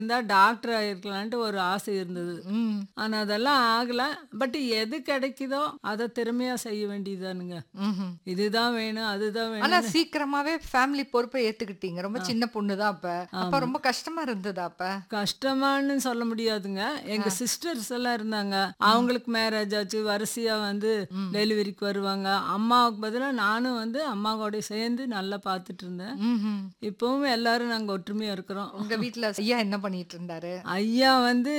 இருந்தா டாக்டர் ஆயிருக்கலான்ட்டு ஒரு ஆசை இருந்தது ம் ஆனா அதெல்லாம் ஆகல பட் எது கிடைக்குதோ அதை திறமையா செய்ய வேண்டியதுதானுங்க ம்ஹும். இதுதான் வேணும் அதுதான் ஆனா வேணும் சீக்கிரமாவே ஃபேமிலி பொறுப்பை ஏத்துக்கிட்டீங்க ரொம்ப சின்ன பொண்ணு தான் அப்ப அப்ப ரொம்ப கஷ்டமா இருந்ததா அப்ப கஷ்டமான்னு சொல்ல முடியாதுங்க எங்க சிஸ்டர்ஸ் எல்லாம் இருந்தாங்க அவங்களுக்கு மேரேஜ் ஆச்சு வரிசையா வந்து டெலிவரிக்கு வருவாங்க அம்மாவுக்கு பதிலாக நானும் வந்து அம்மாவோட சேர்ந்து நல்லா பார்த்துட்டு இருந்தேன் ம்ஹும். இப்பவும் எல்லாரும் நாங்க ஒற்றுமையா இருக்கிறோம் உங்க வீட்ல ஐயா என்ன பண்ணிட்டு இருந்தாரு ஐயா வந்து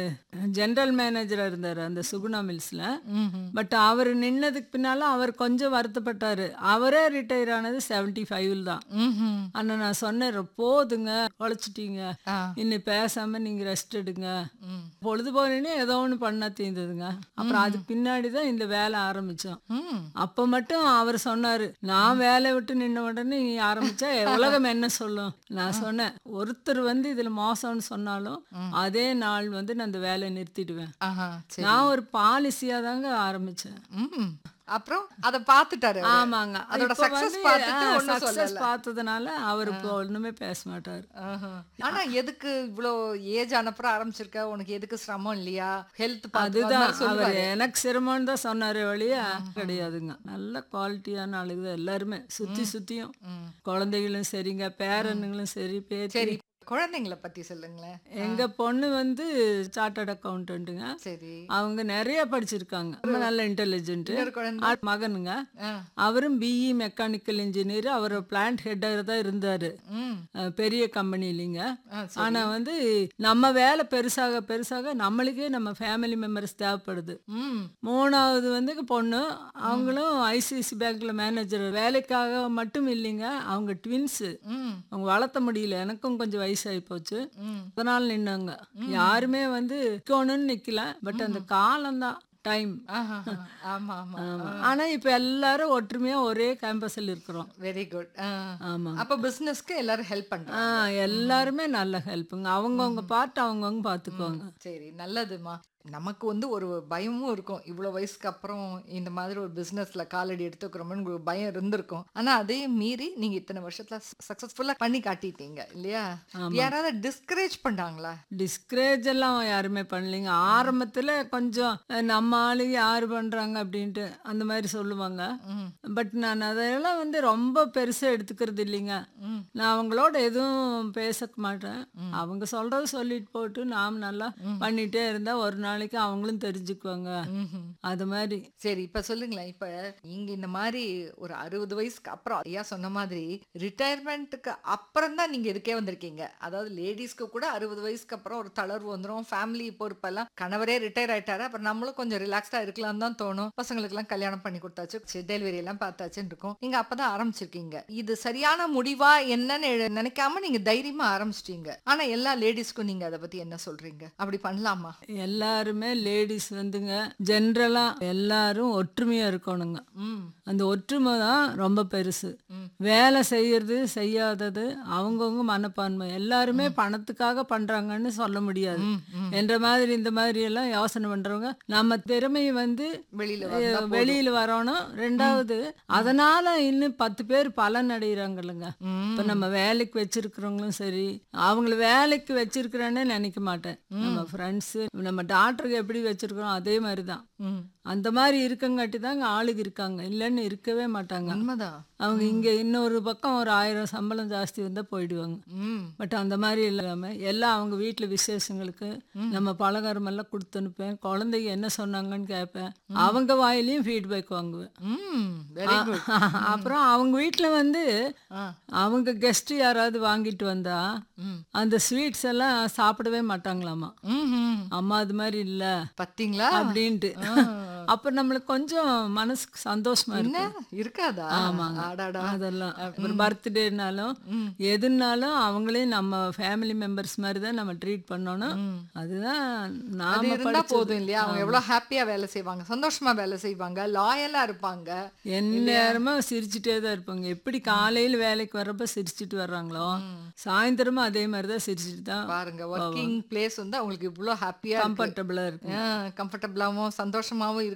ஜெனரல் மேனேஜரா இருந்தாரு அந்த சுகுணா மில்ஸ்ல ம்ஹும். பட் அவர் நின்னதுக்கு பின்னால அவர் கொஞ்சம் வருத்தப்பட்டாரு அவரே ரிட்டையர் ஆனது செவன்டி ஃபைவ்ல தான் ம்ஹும். ஆனா நான் சொன்னேன் போதுங்க உழைச்சிட்டீங்க ஆ. இன்னும் பேசாம நீங்க ரெஸ்ட் எடுங்க ம். பொழுது போனேனே ஏதோ ஒன்று பண்ண தீர்ந்ததுங்க அப்புறம் அதுக்கு பின்னாடி தான் இந்த வேலை ஆரம்பிச்சோம் ம். அப்ப மட்டும் அவர் சொன்னாரு நான் வேலையை விட்டு நின்ன உடனே நீ ஆரம்பிச்சா உலகம் என்ன சொல்லும் நான் சொன்னேன் ஒருத்தர் வந்து இதுல மோசம்னு சொன்னாலும் அதே நாள் வந்து நான் அந்த வேலையை நிறுத்திடுவேன் ஆஹா சரி நான் ஒரு பாலிசியா தாங்க ஆரம்பிச்சேன் ம். அப்புறம் அத பாத்துட்டாரு அவரு. ஆமாங்க அதோட இப்ப சக்சஸ் வந்து, பார்த்துட்டு ஆ, ஒண்ணும் success சொல்லல பார்த்ததுனால அவர் இப்போ ஒண்ணுமே பேச மாட்டாரு ஆஹா. ஆனா எதுக்கு இவ்ளோ ஏஜ் ஆனப்புறம் ஆரம்பிச்சிருக்க உனக்கு எதுக்கு சிரமம் இல்லையா ஹெல்த் அதுதான் அவர் சொல்லுவாரு எனக்கு சிரமம்னு தான் சொன்னாரே வழிய கிடையாதுங்க நல்ல குவாலிட்டியான ஆளுங்க தான் எல்லாருமே சுத்தி சுத்தியும் ம். குழந்தைகளும் சரிங்க பேரனுங்களும் சரி பேத்தி சரி குழந்தைங்கள பத்தி சொல்லுங்களேன் எங்க பொண்ணு வந்து சார்ட்டர்ட் அக்கௌண்டன்ட்டுங்க சரி அவங்க நிறைய படிச்சிருக்காங்க ரொம்ப நல்ல இன்டெலிஜென்ட் இன்னொரு குழந்தை மகனுங்க ஆ. அவரும் பிஇ மெக்கானிக்கல் இன்ஜினியர் அவர் பிளான்ட் ஹெட்டர் தான் இருந்தாரு ம். அஹ் பெரிய கம்பெனிலிங்க ஆ, சரி. ஆனா வந்து நம்ம வேலை பெருசாக பெருசாக நம்மளுக்கே நம்ம ஃபேமிலி மெம்பர்ஸ் தேவைப்படுது ம். மூணாவது வந்து பொண்ணு அவங்களும் ஐசிஐசி பேங்க்ல மேனேஜர் வேலைக்காக மட்டும் இல்லைங்க அவங்க ட்வின்ஸ் ம். அவங்க வளர்த்த முடியல எனக்கும் கொஞ்சம் வயசாகி போச்சு ம். அதனால நின்னாங்க யாருமே வந்து நிக்கணும்னு நிக்கல பட் அந்த காலம்தான் டைம் ஆஹா. ஆமா ஆமா ஆனா இப்ப எல்லாரும் ஒற்றுமையா ஒரே கேம்பஸ்ல இருக்கிறோம் வெரி குட் ஆமா அப்ப பிசினஸ்க்கு எல்லாரும் ஹெல்ப் ஆ பண்றாங்க எல்லாருமே நல்ல ஹெல்ப்புங்க அவங்கவுங்க பார்த்து அவங்கவுங்க பார்த்துக்குவாங்க சரி நல்லதுமா நமக்கு வந்து ஒரு பயமும் இருக்கும் இவ்வளோ வயசுக்கு அப்புறம் இந்த மாதிரி ஒரு பிஸ்னஸ்ல காலடி எடுத்துக்கிறோம்னு ஒரு பயம் இருந்திருக்கும் ஆனா அதையும் மீறி நீங்க இத்தனை வருஷத்துல சக்சஸ்ஃபுல்லா பண்ணி காட்டிட்டீங்க இல்லையா யாராவது டிஸ்கரேஜ் பண்ணாங்களா டிஸ்கரேஜ் எல்லாம் யாருமே பண்ணலைங்க ஆரம்பத்துல கொஞ்சம் அஹ், நம்ம ஆளு யாரு பண்றாங்க அப்படின்ட்டு அந்த மாதிரி சொல்லுவாங்க ம். பட் நான் அதெல்லாம் வந்து ரொம்ப பெருசா எடுத்துக்கிறது இல்லைங்க ம். நான் அவங்களோட எதுவும் பேச மாட்டேன் அவங்க சொல்றது சொல்லிட்டு போட்டு நாம் நல்லா பண்ணிட்டே இருந்தா ஒரு நாளைக்கு அவங்களும் தெரிஞ்சுக்குவாங்க ம்ஹும். அது மாதிரி சரி இப்ப சொல்லுங்களேன் இப்ப நீங்க இந்த மாதிரி ஒரு அறுபது வயசுக்கு அப்புறம் ஐயா சொன்ன மாதிரி ரிட்டையர்மெண்ட்டுக்கு அப்புறம் தான் நீங்க இதுக்கே வந்திருக்கீங்க அதாவது லேடிஸ்க்கு கூட அறுபது வயசுக்கு அப்புறம் ஒரு தளர்வு வந்துடும் ஃபேமிலி பொறுப்பெல்லாம் கணவரே ரிட்டையர் ஆயிட்டாரு அப்புறம் நம்மளும் கொஞ்சம் ரிலாக்ஸ்டா இருக்கலாம் தான் தோணும் பசங்களுக்கு எல்லாம் கல்யாணம் பண்ணி கொடுத்தாச்சு டெலிவரி எல்லாம் பார்த்தாச்சுன்னு இருக்கும் நீங்க அப்பதான் ஆரம்பிச்சிருக்கீங்க இது சரியான முடிவா என்னன்னு எ- நினைக்காம நீங்க தைரியமா ஆரம்பிச்சிட்டீங்க ஆனா எல்லா லேடிஸ்க்கும் நீங்க அதை பத்தி என்ன சொல்றீங்க அப்படி பண்ணலாமா எல்லாருமே லேடிஸ் வந்துங்க ஜென்ரலா எல்லாரும் ஒற்றுமையா இருக்கணுங்க ம் அந்த ஒற்றுமை தான் ரொம்ப பெருசு ம். வேலை செய்யறது செய்யாதது அவங்கவுங்க மனப்பான்மை எல்லாருமே பணத்துக்காக பண்றாங்கன்னு சொல்ல முடியாது ம், ம். என்ற மாதிரி இந்த மாதிரி எல்லாம் யோசனை பண்றவங்க நம்ம திறமையை வந்து வெளியில அஹ், வந்தா போதும். வெளியில வரணும் ரெண்டாவது அதனால இன்னும் பத்து பேர் பலன் அடைகிறாங்கல்லங்க ம். இப்ப நம்ம வேலைக்கு வச்சிருக்கிறவங்களும் சரி அவங்கள வேலைக்கு வச்சிருக்கிறேன்னு நினைக்க மாட்டேன் நம்ம ஃப்ரெண்ட்ஸ் நம்ம டாக்டருக்கு எப்படி வச்சிருக்கிறோம் அதே மாதிரி தான் ம். அந்த மாதிரி இருக்கங்காட்டி தாங்க ஆளுங்க இருக்காங்க இல்லைன்னு இருக்கவே மாட்டாங்க உண்மைதான் அவங்க இங்க இன்னொரு பக்கம் ஒரு ஆயிரம் சம்பளம் ஜாஸ்தி வந்தா போயிடுவாங்க ம் பட் அந்த மாதிரி இல்லாம எல்லாம் அவங்க வீட்டுல விசேஷங்களுக்கு நம்ம பலகாரம் எல்லாம் கொடுத்து அனுப்பேன் குழந்தைங்க என்ன சொன்னாங்கன்னு கேட்பேன் அவங்க வாயிலையும் ஃபீட்பேக் வாங்குவேன் ம் வெரி குட் அப்புறம் அவங்க வீட்டுல வந்து ஆ அவங்க கெஸ்ட் யாராவது வாங்கிட்டு வந்தா ம் அந்த ஸ்வீட்ஸ் எல்லாம் சாப்பிடவே மாட்டாங்களாமா ம் ம். அம்மா அது மாதிரி இல்ல பாத்தீங்களா அப்படின்ட்டு ஆ. அப்ப நம்மளுக்கு கொஞ்சம் மனசுக்கு சந்தோஷமா என்ன இருக்கும் இருக்காதா ஆமாங்க. ஆடாடா அதெல்லாம் ஒரு பர்த்டேனாலும் எதுனாலும் அவங்களையும் நம்ம ஃபேமிலி மெம்பர்ஸ் மாதிரி தான் நம்ம ட்ரீட் பண்ணணும் அதுதான் அது நாம இருந்தா படிச்சது. போதும் இல்லையா அவங்க எவ்வளவு ஹாப்பியா வேலை செய்வாங்க சந்தோஷமா வேலை செய்வாங்க லாயலா இருப்பாங்க எந்நேரமும் சிரிச்சுட்டே தான் இருப்பாங்க எப்படி காலையில வேலைக்கு வர்றப்ப சிரிச்சுட்டு வர்றாங்களோ சாயந்தரமும் அதே மாதிரி தான் சிரிச்சுட்டு தான் பாருங்க ஒர்க்கிங் பிளேஸ் வந்து அவங்களுக்கு இவ்வளவு ஹாப்பியா கம்ஃபர்டபுளா இருக்கு கம்ஃபர்டபுளாவும் சந்தோஷமாவும் இருக்கு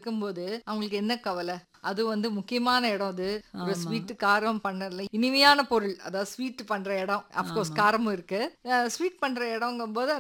இருக்கும்போது அவங்களுக்கு என்ன கவலை அது வந்து முக்கியமான இடம் அது ஒரு ஸ்வீட் காரம் பண்ணல இனிமையான பொருள் அதாவது ஸ்வீட் பண்ற இடம் அப்கோர்ஸ் காரமும் இருக்கு ஸ்வீட் பண்ற இடங்கும் போது